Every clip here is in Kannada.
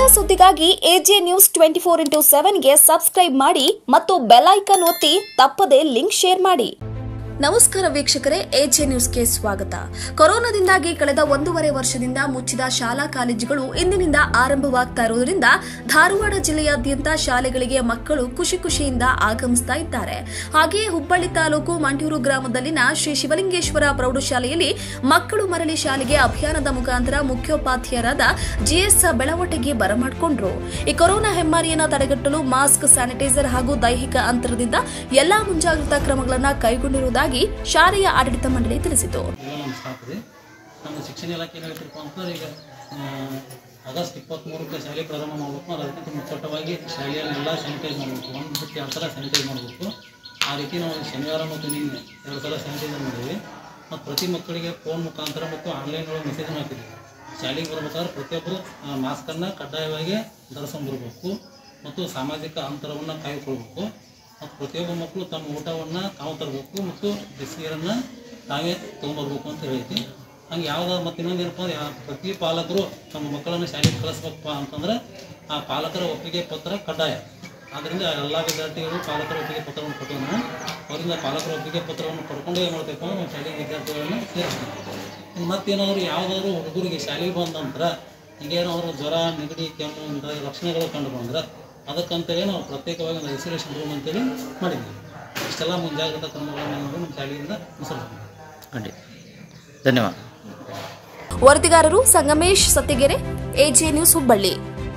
ಸುದ್ದಿಗಾಗಿ AJ news twenty four into ಸೆವೆನ್ಗೆ ಸಬ್ಸ್ಕ್ರೈಬ್ ಮಾಡಿ ಮತ್ತು ಬೆಲ್ ಐಕಾನ್ ಒತ್ತಿ ತಪ್ಪದೇ ಲಿಂಕ್ ಶೇರ್ ಮಾಡಿ ನಮಸ್ಕಾರ ವೀಕ್ಷಕರೇ ಎಜೆ ನ್ಯೂಸ್ಗೆ ಸ್ವಾಗತ ಕೊರೋನಾದಿಂದಾಗಿ ಕಳೆದ ಒಂದೂವರೆ ವರ್ಷದಿಂದ ಮುಚ್ಚಿದ ಶಾಲಾ ಕಾಲೇಜುಗಳು ಇಂದಿನಿಂದ ಆರಂಭವಾಗ್ತಾ ಇರುವುದರಿಂದ ಧಾರವಾಡ ಜಿಲ್ಲೆಯಾದ್ಯಂತ ಶಾಲೆಗಳಿಗೆ ಮಕ್ಕಳು ಖುಷಿ ಖುಷಿಯಿಂದ ಆಗಮಿಸ್ತಾ ಇದ್ದಾರೆ ಹಾಗೆಯೇ ಹುಬ್ಬಳ್ಳಿ ತಾಲೂಕು ಮಂಟೂರು ಗ್ರಾಮದಲ್ಲಿನ ಶ್ರೀ ಶಿವಲಿಂಗೇಶ್ವರ ಪ್ರೌಢಶಾಲೆಯಲ್ಲಿ ಮಕ್ಕಳು ಮರಳಿ ಶಾಲೆಗೆ ಅಭಿಯಾನದ ಮುಖಾಂತರ ಮುಖ್ಯೋಪಾಧ್ಯಾಯರಾದ ಜಿಎಸ್ ಬೆಳವಟಗಿ ಬರಮಾಡಿಕೊಂಡ್ರು ಈ ಕೊರೋನಾ ಹೆಮ್ಮಾರಿಯನ್ನ ತಡೆಗಟ್ಟಲು ಮಾಸ್ಕ್ ಸ್ಯಾನಿಟೈಸರ್ ಹಾಗೂ ದೈಹಿಕ ಅಂತರದಿಂದ ಎಲ್ಲಾ ಮುಂಜಾಗ್ರತಾ ಕ್ರಮಗಳನ್ನು ಕೈಗೊಂಡಿರುವುದಾಗಿ ಶಾಲೆಯ ಆಡಳಿತ ಮಂಡಳಿ ತಿಳಿಸಿತು ಎಲ್ಲ ನಮ್ಮ ಸ್ಟಾಫ್ ರೀ ನಮ್ಮ ಶಿಕ್ಷಣ ಇಲಾಖೆ ಏನು ಹೇಳ್ತಿರಪ್ಪ ಅಂತಂದ್ರೆ ಈಗ ಆ, ಆಗಸ್ಟ್ ಇಪ್ಪತ್ತ್ಮೂರಕ್ಕೆ ಶಾಲೆ ಪ್ರಾರಂಭ ಮಾಡಬೇಕು ಅದಕ್ಕಿಂತ ಮುಂಚಿತವಾಗಿ ಶಾಲೆಯನ್ನೆಲ್ಲ ಸ್ಯಾನಿಟೈಸ್ ಮಾಡಬೇಕು ಒಂದು ಬಿಟ್ಟು ಎರಡು ಸಲ ಸ್ಯಾನಿಟೈಸ್ ಮಾಡಬೇಕು ಆ ರೀತಿ ನಾವು ಶನಿವಾರ ಮತ್ತು ನಿನ್ನೆ ಎರಡು ಸಲ ಸ್ಯಾನಿಟೈಸರ್ ಮಾಡಿದ್ವಿ ಮತ್ತು ಪ್ರತಿ ಮಕ್ಕಳಿಗೆ ಫೋನ್ ಮುಖಾಂತರ ಮತ್ತು ಆನ್ಲೈನ್ ಒಳಗೆ ಮೆಸೇಜ್ ಹಾಕಿದ್ವಿ ಶಾಲೆಗೆ ಬರ್ಬೇಕಾದ್ರೆ ಪ್ರತಿಯೊಬ್ಬರು ಮಾಸ್ಕನ್ನು ಕಡ್ಡಾಯವಾಗಿ ಧರಿಸ್ಕೊಂಡು ಬರಬೇಕು ಮತ್ತು ಸಾಮಾಜಿಕ ಅಂತರವನ್ನು ಕಾಯ್ದುಕೊಳ್ಬೇಕು ಮತ್ತು ಪ್ರತಿಯೊಬ್ಬ ಮಕ್ಕಳು ತಮ್ಮ ಊಟವನ್ನು ತಾವು ತರಬೇಕು ಮತ್ತು ಬಿಸಿನೀರನ್ನು ತಾವೇ ತೊಗೊಂಬರ್ಬೇಕು ಅಂತ ಹೇಳೈತಿ ಹಂಗೆ ಯಾವ್ದಾದ್ರು ಮತ್ತು ಇನ್ನೊಂದು ಏನಪ್ಪ ಅಂದ್ರೆ ಯಾ- ಪ್ರತಿ ಪಾಲಕರು ತಮ್ಮ ಮಕ್ಕಳನ್ನು ಶಾಲೆಗೆ ಕಳಿಸ್ಬೇಕಪ್ಪ ಅಂತಂದ್ರೆ ಆ ಪಾಲಕರ ಒಪ್ಪಿಗೆ ಪತ್ರ ಕಡ್ಡಾಯ ಆದ್ದರಿಂದ ಎಲ್ಲ ವಿದ್ಯಾರ್ಥಿಗಳು ಪಾಲಕರ ಒಪ್ಪಿಗೆ ಪತ್ರವನ್ನು ಕೊಟ್ಟು ನಾವು ಅವರಿಂದ ಪಾಲಕರ ಒಪ್ಪಿಗೆ ಪತ್ರವನ್ನು ಪಡ್ಕೊಂಡು ಏನು ಮಾಡ್ಬೇಕು ಅಂದ್ರೆ ನಾವು ಶಾಲೆಗೆ ವಿದ್ಯಾರ್ಥಿಗಳನ್ನು ಸೇರಿಸ್ತೀವಿ ಇನ್ನು ಮತ್ತೇನಾದ್ರು ಯಾವುದಾದ್ರು ಹುಡುಗರಿಗೆ ಶಾಲೆಗೆ ಬಂದ ನಂತರ ಈಗೇನಾದ್ರು ಜ್ವರ ನೆಗಡಿ ಕೆಮ್ಮು ಇಂಥ ಲಕ್ಷಣಗಳು ಕಂಡು ಬಂದ್ರೆ ಅದಕ್ಕಂತೇಳಿ ನಾವು ಪ್ರತ್ಯೇಕವಾಗಿ ಒಂದು ಐಸೋಲೇಷನ್ ರೂಮ್ ಅಂತೇಳಿ ಮಾಡಿದ್ದೀವಿ ಇಷ್ಟೆಲ್ಲ ಮುಂಜಾಗ್ರತಾ ಕ್ರಮಗಳನ್ನು ನಾವು ನಮ್ಮ ಶಾಲೆಯಿಂದ ಅನುಸರಿಸ್ತೀವಿ ಖಂಡಿತ ಧನ್ಯವಾದ ವರದಿಗಾರರು ಸಂಗಮೇಶ್ ಸತ್ತಿಗೆರೆ ಎಜೆ ನ್ಯೂಸ್ ಹುಬ್ಬಳ್ಳಿ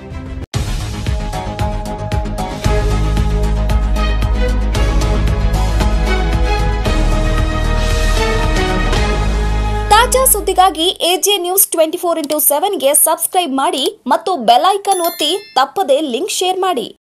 ತಾಜಾ ಸುದ್ದಿಗಾಗಿ AJ news twenty four into ಸೆವೆನ್ಗೆ ಸಬ್ಸ್ಕ್ರೈಬ್ ಮಾಡಿ ಮತ್ತು ಬೆಲ್ ಐಕಾನ್ ಒತ್ತಿ ತಪ್ಪದೇ ಲಿಂಕ್ ಶೇರ್ ಮಾಡಿ